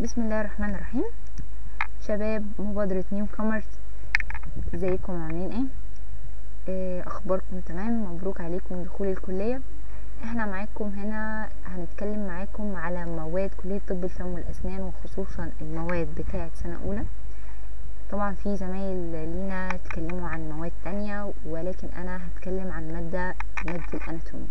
بسم الله الرحمن الرحيم شباب مبادرة نيو كومرز ازيكم عاملين ايه آه، اخباركم تمام مبروك عليكم دخول الكلية احنا معاكم هنا هنتكلم معاكم على مواد كلية طب الفم والاسنان وخصوصا المواد بتاعة سنة اولى طبعا في زمايل لينا اتكلموا عن مواد تانية ولكن انا هتكلم عن مادة مادة الاناتومي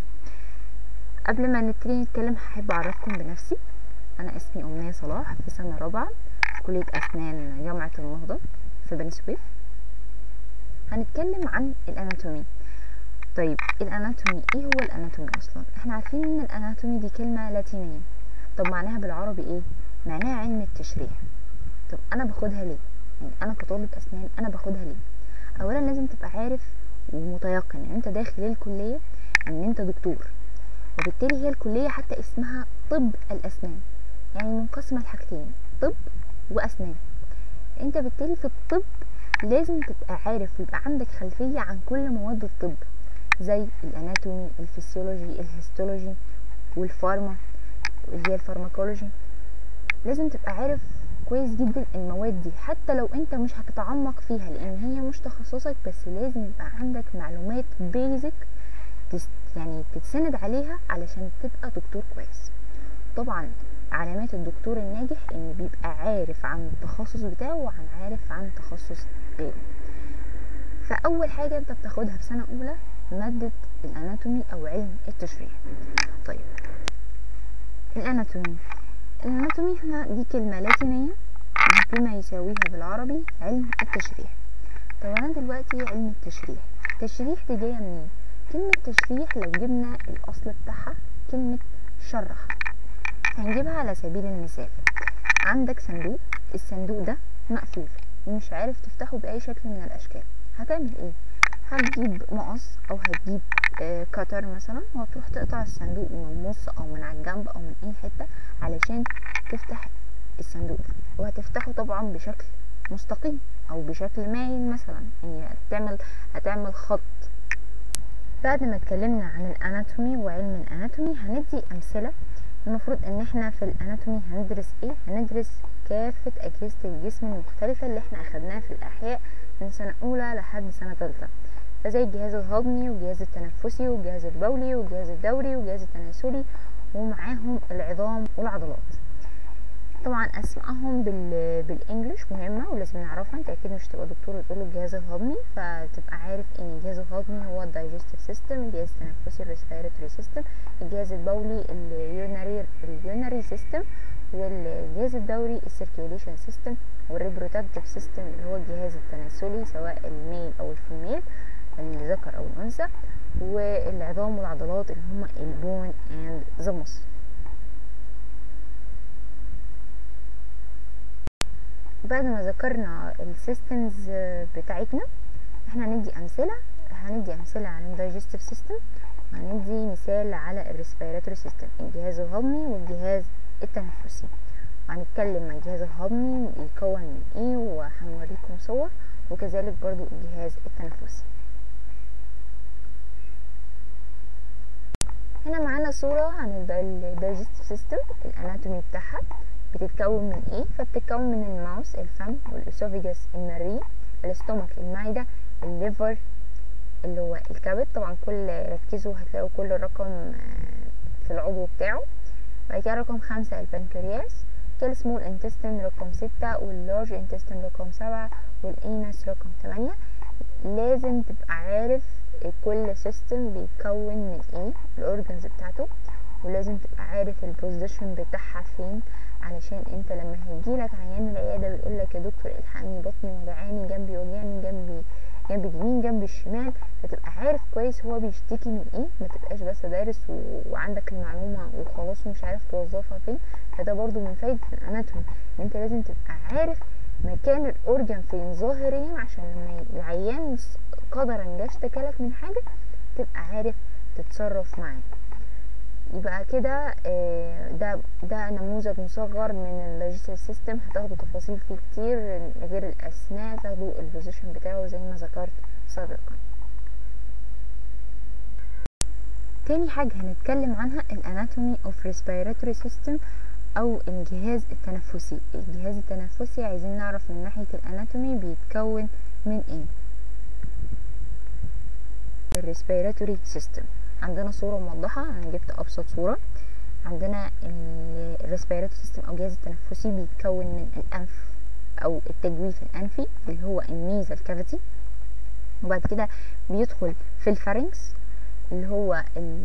قبل ما نبتدي نتكلم هحب اعرفكم بنفسي انا اسمي امنيه صلاح في سنه رابعه في كليه اسنان جامعه النهضه في بني سويف هنتكلم عن الاناتومي طيب الاناتومي ايه هو الاناتومي اصلا احنا عارفين ان الاناتومي دي كلمه لاتينيه طب معناها بالعربي ايه معناها علم التشريح طب انا باخدها ليه يعني انا كطالب اسنان انا باخدها ليه اولا لازم تبقى عارف ومتيقن ان انت داخل الكليه ان انت دكتور وبالتالي هي الكليه حتى اسمها طب الاسنان يعني منقسمة لحاجتين طب وأسنان انت بالتالي في الطب لازم تبقى عارف ويبقى عندك خلفية عن كل مواد الطب زي الاناتومي الفسيولوجي الهيستولوجي والفارما اللي هي الفارماكولوجي لازم تبقى عارف كويس جدا المواد دي حتى لو انت مش هتتعمق فيها لان هي مش تخصصك بس لازم يبقى عندك معلومات بيزك يعني تتسند عليها علشان تبقى دكتور كويس طبعا علامات الدكتور الناجح ان بيبقى عارف عن التخصص بتاعه وعن عارف عن تخصص غيره فاول حاجه انت بتاخدها في سنه اولى ماده الاناتومي او علم التشريح طيب الاناتومي الاناتومي هنا دي كلمه لاتينيه بما يساويها بالعربي علم التشريح طب انا دلوقتي علم التشريح التشريح دي جايه منين كلمه تشريح لو جبنا الاصل بتاعها كلمه شرح هنجيبها على سبيل المثال عندك صندوق الصندوق ده مقفول ومش عارف تفتحه بأي شكل من الأشكال هتعمل ايه هتجيب مقص أو هتجيب آه كتر مثلا وهتروح تقطع الصندوق من النص أو من على الجنب أو من أي حتة علشان تفتح الصندوق ده وهتفتحه طبعا بشكل مستقيم أو بشكل مايل مثلا يعني هتعمل هتعمل خط بعد ما اتكلمنا عن الاناتومي وعلم الاناتومي هندي امثله المفروض ان احنا في الاناتومي هندرس ايه هندرس كافة اجهزة الجسم المختلفة اللي احنا اخدناها في الاحياء من سنة اولى لحد سنة تالتة فزي الجهاز الهضمي والجهاز التنفسي والجهاز البولي والجهاز الدوري والجهاز التناسلي ومعاهم العظام والعضلات طبعا اسمائهم بال... بالانجلش مهمه ولازم نعرفها انت اكيد مش تبقى دكتور وتقول الجهاز الهضمي فتبقى عارف ان الجهاز الهضمي هو الدايجستيف سيستم الجهاز التنفسي الريسبيراتوري سيستم الجهاز البولي اليوناري اليوناري سيستم والجهاز الدوري السيركيوليشن سيستم والريبروتاكتيف سيستم اللي هو الجهاز التناسلي سواء الميل او الفيميل الذكر او الانثى والعظام والعضلات اللي هما البون اند ذا muscle بعد ما ذكرنا السيستمز بتاعتنا احنا هندي امثله هندي امثله عن الدايجستيف سيستم وهندي مثال على الريسبيراتوري سيستم الجهاز الهضمي والجهاز التنفسي وهنتكلم عن الجهاز الهضمي يتكون من ايه وهنوريكم صور وكذلك برضو الجهاز التنفسي هنا معانا صورة عن الدايجستيف سيستم الاناتومي بتاعها بتتكون من ايه فبتتكون من الماوس الفم والاسوفيجاس المريء الاستومك المعدة الليفر اللي هو الكبد طبعا كل ركزوا هتلاقوا كل رقم في العضو بتاعه بعد كده رقم خمسة البنكرياس كده سمول انتستين رقم ستة واللارج انتستين رقم سبعة والانس رقم تمانية لازم تبقى عارف كل سيستم بيتكون من ايه الاورجنز بتاعته ولازم تبقى عارف البوزيشن بتاعها فين علشان انت لما هيجيلك عيان العياده ويقول لك يا دكتور الحقني بطني وجعاني جنبي وجعني جنبي جنب اليمين جنب الشمال فتبقى عارف كويس هو بيشتكي من ايه ما تبقاش بس دارس و... وعندك المعلومه وخلاص ومش عارف توظفها فين فده برضو من فايده الاناتومي ان انت لازم تبقى عارف مكان الاورجن فين ظاهريا عشان لما العيان قدرا جه اشتكالك من حاجه تبقى عارف تتصرف معاه يبقى كده ده ده نموذج مصغر من اللوجيستيك سيستم هتاخدوا تفاصيل فيه كتير غير الاسماء تاخدوا البوزيشن بتاعه زي ما ذكرت سابقا تاني حاجة هنتكلم عنها الاناتومي اوف respiratory system او الجهاز التنفسي الجهاز التنفسي عايزين نعرف من ناحية الاناتومي بيتكون من ايه الريسبيراتوري سيستم عندنا صورة موضحة انا جبت ابسط صورة عندنا الريسبيراتوري سيستم او الجهاز التنفسي بيتكون من الانف او التجويف الانفي اللي هو النيزل كافيتي وبعد كده بيدخل في الفارنكس اللي هو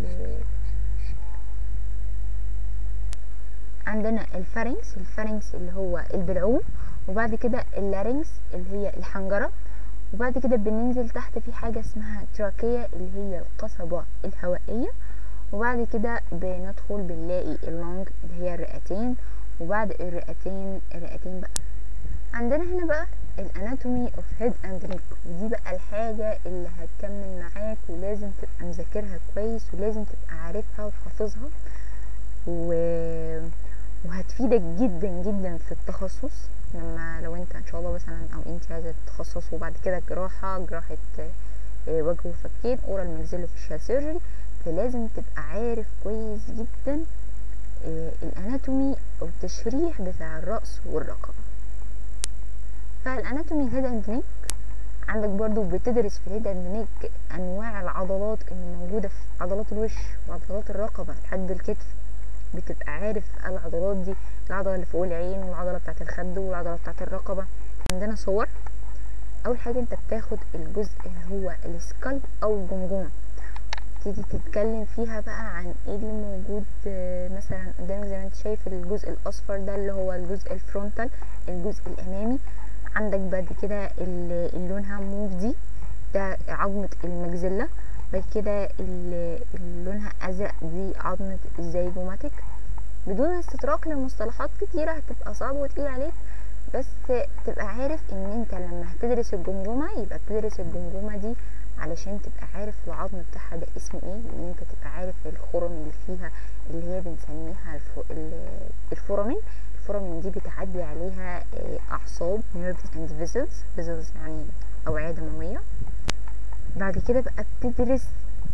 عندنا الفارنكس الفارنكس اللي هو البلعوم وبعد كده اللارنكس اللي هي الحنجرة وبعد كده بننزل تحت في حاجة اسمها تراكية اللي هي القصبة الهوائية وبعد كده بندخل بنلاقي اللونج اللي هي الرئتين وبعد الرئتين الرئتين بقى عندنا هنا بقى الاناتومي اوف هيد اند نيك ودي بقى الحاجة اللي هتكمل معاك ولازم تبقى مذاكرها كويس ولازم تبقى عارفها وحافظها و... وهتفيدك جدا جدا في التخصص لما لو انت ان شاء الله مثلا او انت عايزه تتخصص وبعد كده جراحه جراحه وجه وفكين اورال ماكسيلوفيشال سيرجري فلازم تبقى عارف كويس جدا الاناتومي او التشريح بتاع الراس والرقبه فالاناتومي هيد اند نيك عندك برضو بتدرس في الهيد اند نيك انواع العضلات اللي موجوده في عضلات الوش وعضلات الرقبه لحد الكتف بتبقى عارف العضلات دي العضله اللي فوق العين والعضله بتاعه الخد والعضله بتاعه الرقبه عندنا صور اول حاجه انت بتاخد الجزء اللي هو السكالب او الجمجمه تيجي تتكلم فيها بقى عن ايه اللي موجود مثلا قدامك زي ما انت شايف الجزء الاصفر ده اللي هو الجزء الفرونتال الجزء الامامي عندك بعد كده اللي لونها موف دي ده عظمه المجزله بعد كده اللي لونها ازرق دي عظمه الزيجوماتيك بدون استطراق لمصطلحات كتيرة هتبقى صعبة وتقيل عليك بس تبقى عارف ان انت لما هتدرس الجمجمة يبقى بتدرس الجمجمة دي علشان تبقى عارف العظم بتاعها ده اسمه ايه ان انت تبقى عارف الخرم اللي فيها اللي هي بنسميها الفورامين الفورامين دي بتعدي عليها اعصاب nerves and vessels vessels يعني اوعية دموية بعد كده بقى بتدرس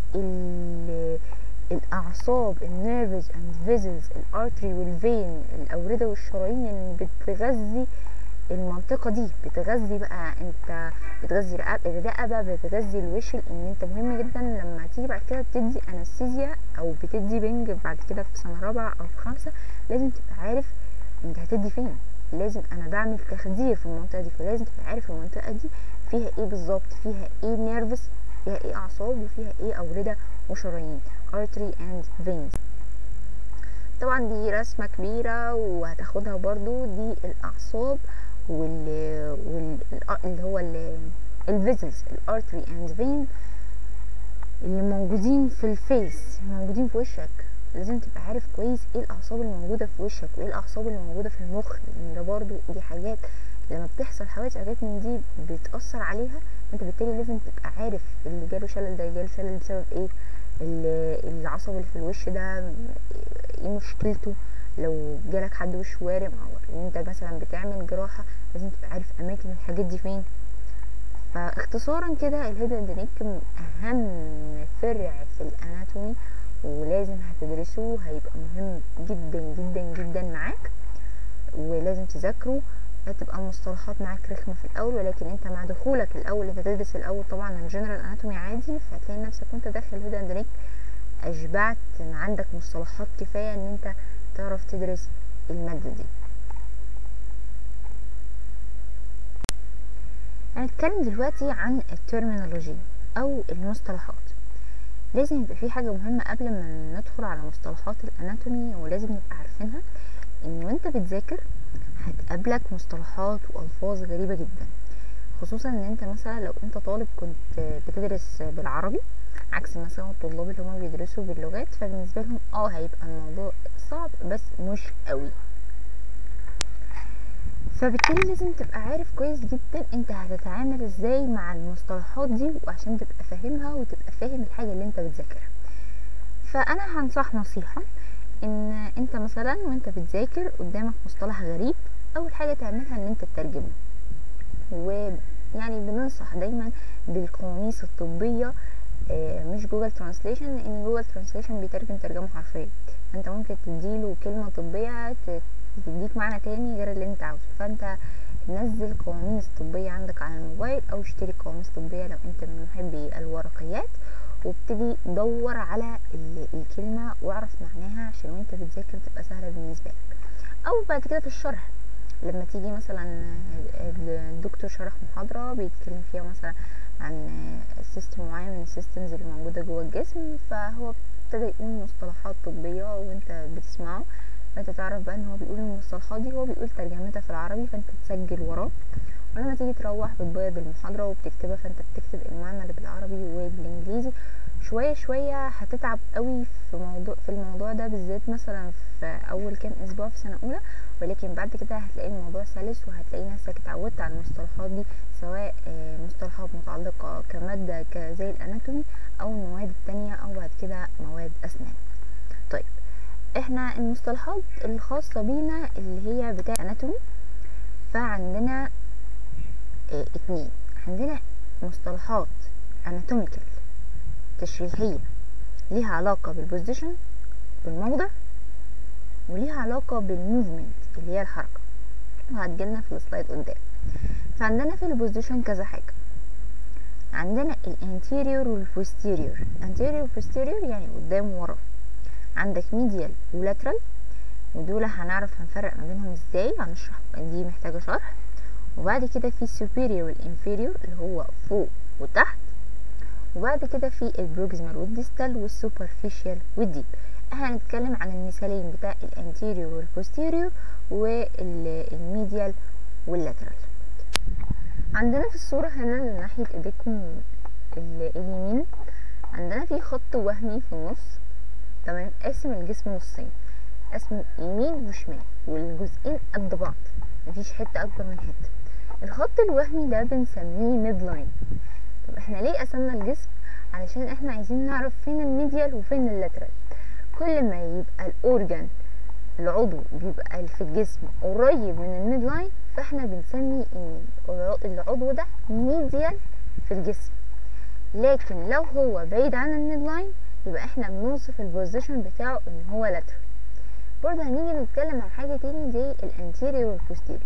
الاعصاب النيرفز اند فيزلز الارتري والفين الاورده والشرايين اللي بتغذي المنطقه دي بتغذي بقى انت بتغذي الرقبه بتغذي الوش ان انت مهم جدا لما تيجي بعد كده بتدي انستيزيا او بتدي بنج بعد كده في سنه رابعه او في خمسه لازم تبقى عارف انت هتدي فين لازم انا بعمل تخدير في المنطقه دي فلازم تبقى عارف المنطقه دي فيها ايه بالظبط فيها ايه نيرفس فيها ايه اعصاب وفيها ايه اورده وشرايين artery and veins طبعا دي رسمة كبيرة وهتاخدها برضو دي الأعصاب وال, وال... اللي هو الفيزلز الارتري اند فين اللي موجودين في الفيس موجودين في وشك لازم تبقى عارف كويس ايه الاعصاب اللي موجوده في وشك وايه الاعصاب اللي موجوده في المخ لان ده برضو دي حاجات لما بتحصل حوادث حاجات من دي بتاثر عليها انت بالتالي لازم تبقى عارف اللي جاله شلل ده جاله شلل بسبب ايه العصب اللي في الوش ده ايه مشكلته لو جالك حد وش وارم او انت مثلا بتعمل جراحة لازم تبقى عارف اماكن الحاجات دي فين فاختصارا كده الهيد اند نيك اهم فرع في الاناتومي ولازم هتدرسه هيبقى مهم جدا جدا جدا معاك ولازم تذاكره هتبقى المصطلحات معاك رخمة في الأول ولكن انت مع دخولك الأول انت تدرس الأول طبعا الجنرال اناتومي عادي فهتلاقي نفسك وانت داخل هيد اند نيك أشبعت عندك مصطلحات كفاية ان انت تعرف تدرس المادة دي هنتكلم دلوقتي عن الترمينولوجي أو المصطلحات لازم يبقى في حاجة مهمة قبل ما ندخل على مصطلحات الاناتومي ولازم نبقى عارفينها ان وانت بتذاكر هتقابلك مصطلحات والفاظ غريبه جدا خصوصا ان انت مثلا لو انت طالب كنت بتدرس بالعربي عكس مثلا الطلاب اللي هما بيدرسوا باللغات فبالنسبه لهم اه هيبقى الموضوع صعب بس مش قوي فبالتالي لازم تبقى عارف كويس جدا انت هتتعامل ازاي مع المصطلحات دي وعشان تبقى فاهمها وتبقى فاهم الحاجه اللي انت بتذاكرها فانا هنصح نصيحه ان انت مثلا وانت بتذاكر قدامك مصطلح غريب اول حاجه تعملها ان انت تترجمه ويعني بننصح دايما بالقواميس الطبيه مش جوجل ترانسليشن لان جوجل ترانسليشن بيترجم ترجمه حرفيه انت ممكن تديله كلمة طبية ت- تديك معنى تاني غير اللي انت عاوزه فانت نزل قواميس طبية عندك على الموبايل او اشتري قواميس طبية لو انت من محبي الورقيات وابتدي دور على ال- الكلمة واعرف معناها عشان وانت بتذاكر تبقى سهلة بالنسبة لك او بعد كده في الشرح لما تيجي مثلا الدكتور شرح محاضرة بيتكلم فيها مثلا عن سيستم معين من السيستمز اللي موجودة جوه الجسم فهو ابتدى يقول مصطلحات طبية وانت بتسمعه فانت تعرف بقى ان هو بيقول المصطلحات دي هو بيقول ترجمتها في العربي فانت تسجل وراه ولما تيجي تروح بتبيض المحاضرة وبتكتبها فانت بتكتب المعنى اللي بالعربي وبالانجليزي شوية شوية هتتعب قوي في موضوع في الموضوع ده بالذات مثلا في اول كام اسبوع في سنة اولى ولكن بعد كده هتلاقي الموضوع سلس وهتلاقي نفسك اتعودت على المصطلحات دي سواء آه، مصطلحات متعلقة كمادة ك- زي الاناتومي او المواد التانية او بعد كده مواد اسنان طيب احنا المصطلحات الخاصة بينا اللي هي بتاع اناتومي فعندنا اه اتنين عندنا مصطلحات اناتوميكال تشريحية ليها علاقة بالبوزيشن بالموضع وليها علاقة بالموفمنت اللي هي الحركة وهتجيلنا في السلايد قدام فعندنا في البوزيشن كذا حاجة عندنا الانتيريور والبوستيريور anterior posterior يعني قدام وورا عندك ميديال ولاترال ودول هنعرف هنفرق ما بينهم ازاي هنشرح دي محتاجة شرح وبعد كده في superior والانفيريور اللي هو فوق وتحت وبعد كده في البروكسيمال والديستال والسوبرفيشال والديب احنا هنتكلم عن المثالين بتاع الانتيريور والبوستيريور والميديال واللاترال عندنا في الصورة هنا ناحية ايديكم ال- اليمين عندنا في خط وهمي في النص تمام قاسم الجسم نصين قسم يمين وشمال والجزئين قد بعض مفيش حتة أكبر من حتة الخط الوهمي ده بنسميه ميد لاين طب احنا ليه قسمنا الجسم علشان احنا عايزين نعرف فين الميديال وفين اللاترال كل ما يبقى الاورجان العضو بيبقى في الجسم قريب من الميد لاين فاحنا بنسمي ان الع- العضو ده ميديال في الجسم لكن لو هو بعيد عن الميد لاين يبقى احنا بنوصف البوزيشن بتاعه ان هو لاترال برضه هنيجي نتكلم عن حاجة تاني زي الانتيريور والبوستيريور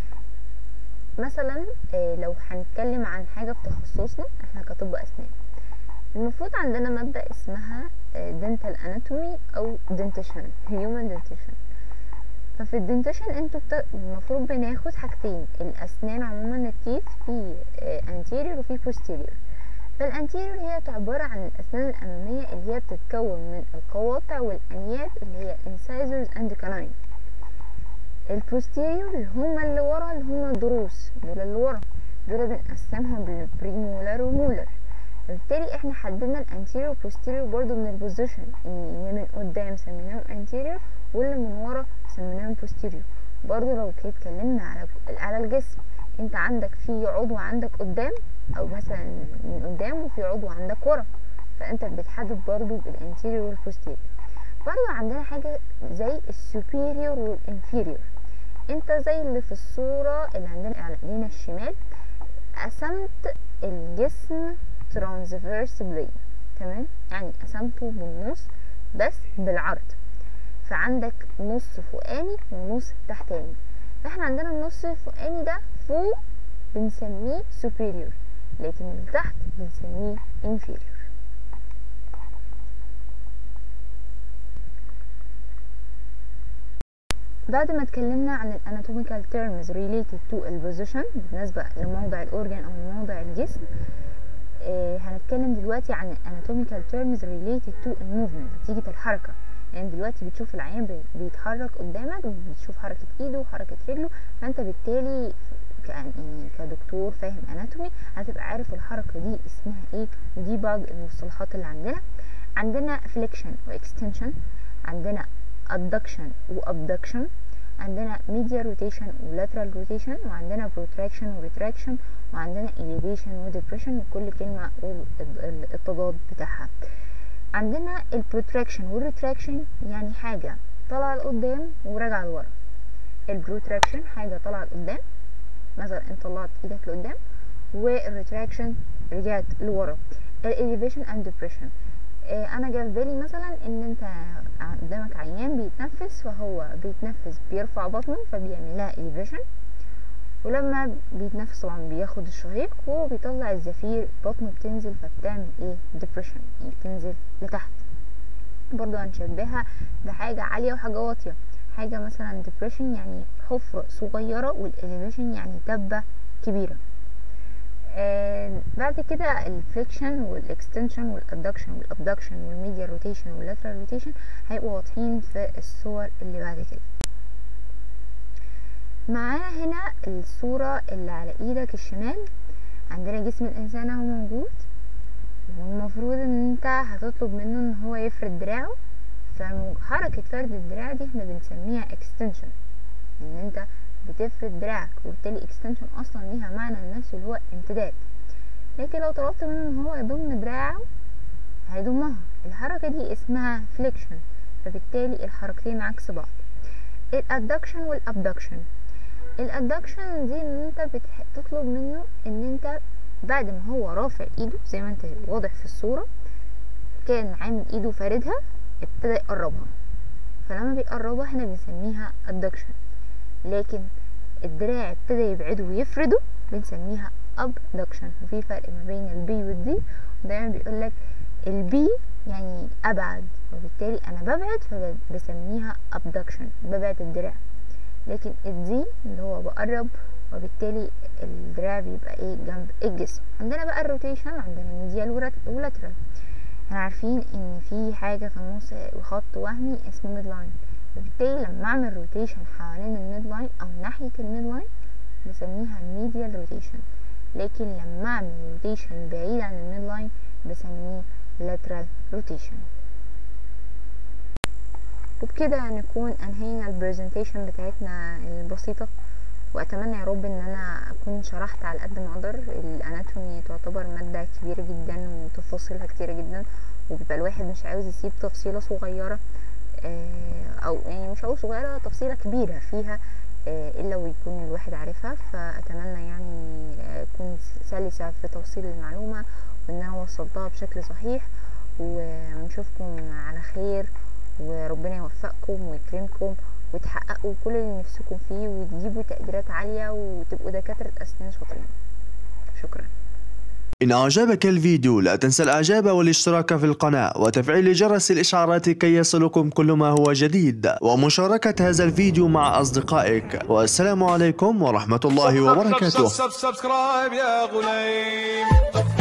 مثلا آه، لو هنتكلم عن حاجة في تخصصنا احنا كطب اسنان المفروض عندنا مادة اسمها دنتال اناتومي او دنتيشن هيومن دنتيشن ففي الدنتيشن انتوا بت... المفروض بناخد حاجتين الاسنان عموما التيث في انتيريور وفي posterior فالانتيريور هي عبارة عن الاسنان الامامية اللي هي بتتكون من القواطع والانياب اللي هي incisors and canine البوستيريور اللي هما اللي ورا اللي هما الضروس دول اللي ورا دول بنقسمهم بالبريمولار ومولر بالتالي احنا حددنا الانتيريور والبوستيريور برضو من البوزيشن ان اللي من قدام سميناهم انتيريور واللي من ورا سميناهم بوستيريور برضو لو كده اتكلمنا على على الجسم انت عندك في عضو عندك قدام او مثلا من قدام وفي عضو عندك ورا فانت بتحدد برضو بالانتيريور والبوستيريور برضو عندنا حاجة زي السوبيريور والانفيريور انت زي اللي في الصورة اللي عندنا على ايدينا الشمال قسمت الجسم ترانسفيرسبلي تمام يعني قسمته بالنص بس بالعرض فعندك نص فوقاني ونص تحتاني فاحنا عندنا النص الفوقاني ده فوق بنسميه superior لكن اللي تحت بنسميه inferior بعد ما اتكلمنا عن الاناتوميكال terms related to البوزيشن بالنسبة لموضع الاورجان او موضع الجسم آه هنتكلم دلوقتي عن الاناتوميكال terms related to الموفمنت نتيجة الحركة يعني دلوقتي بتشوف العيان بي- بيتحرك قدامك بتشوف حركة ايده وحركة رجله فانت بالتالي ك- يعني كدكتور فاهم اناتومي هتبقى عارف الحركة دي اسمها ايه ودي بعض المصطلحات اللي عندنا عندنا flexion واكستنشن عندنا adduction وabduction عندنا medial rotation ولاترال rotation وعندنا protraction وretraction وعندنا elevation وdepression وكل كلمة والتضاد بتاعها عندنا البروتراكشن والريتراكشن يعني حاجة طالعة لقدام وراجعة لورا البروتراكشن حاجة طالعة لقدام مثلا انت طلعت ايدك لقدام والريتراكشن رجعت لورا الاليفيشن اند depression آه، انا جا في بالي مثلا ان انت قدامك عيان بيتنفس فهو بيتنفس بيرفع بطنه فبيعمل لها elevation ولما بيتنفس طبعا بياخد الشهيق وهو بيطلع الزفير بطنه بتنزل فبتعمل ايه depression يعني بتنزل لتحت برضو هنشبهها بحاجة عالية وحاجة واطية حاجة مثلا depression يعني حفرة صغيرة والإليفيشن يعني تبة كبيرة آه بعد كده الفليكشن والاكستنشن والادكشن والابدكشن والميديا روتيشن واللاترال روتيشن هيبقوا واضحين في الصور اللي بعد كده معانا هنا الصورة اللي على ايدك الشمال عندنا جسم الانسان اهو موجود والمفروض ان انت هتطلب منه ان هو يفرد دراعه فحركة فرد الدراع دي احنا بنسميها extension ان انت بتفرد دراعك وبالتالي extension اصلا ليها معنى نفسه اللي هو امتداد لكن لو طلبت منه ان هو يضم دراعه هيضمها الحركة دي اسمها flexion فبالتالي الحركتين عكس بعض الادكشن والابدكشن الادكشن دي ان انت بتطلب منه ان انت بعد ما هو رافع ايده زي ما انت واضح في الصورة كان عامل ايده فاردها ابتدى يقربها فلما بيقربها احنا بنسميها adduction لكن الدراع ابتدى يبعده ويفرده بنسميها abduction وفي فرق ما بين البي والدي ودايما بيقولك البي يعني ابعد وبالتالي انا ببعد فبسميها abduction ببعد الدراع لكن الدي اللي هو بقرب وبالتالي الدراع بيبقى ايه جنب الجسم عندنا بقى الروتيشن عندنا ميديال ولاترال احنا عارفين ان في حاجة في النص خط وهمي اسمه ميد لاين وبالتالي لما اعمل روتيشن حوالين الميد لاين او ناحية الميد لاين بسميها ميديال روتيشن لكن لما اعمل روتيشن بعيد عن الميد لاين بسميه lateral روتيشن وبكده نكون انهينا البرزنتيشن بتاعتنا البسيطة واتمنى يا رب ان انا اكون شرحت على قد ما اقدر الاناتومي تعتبر ماده كبيره جدا وتفاصيلها كتيره جدا وبيبقى الواحد مش عاوز يسيب تفصيله صغيره او يعني مش هقول صغيره تفصيله كبيره فيها الا ويكون الواحد عارفها فاتمنى يعني اكون سلسه في توصيل المعلومه وان انا وصلتها بشكل صحيح ونشوفكم على خير وربنا يوفقكم ويكرمكم وتحققوا كل اللي نفسكم فيه وتجيبوا تقديرات عالية وتبقوا دكاترة أسنان شاطرين شكرا إن أعجبك الفيديو لا تنسى الإعجاب والاشتراك في القناة وتفعيل جرس الإشعارات كي يصلكم كل ما هو جديد ومشاركة هذا الفيديو مع أصدقائك والسلام عليكم ورحمة الله وبركاته سبسكرايب يا غليم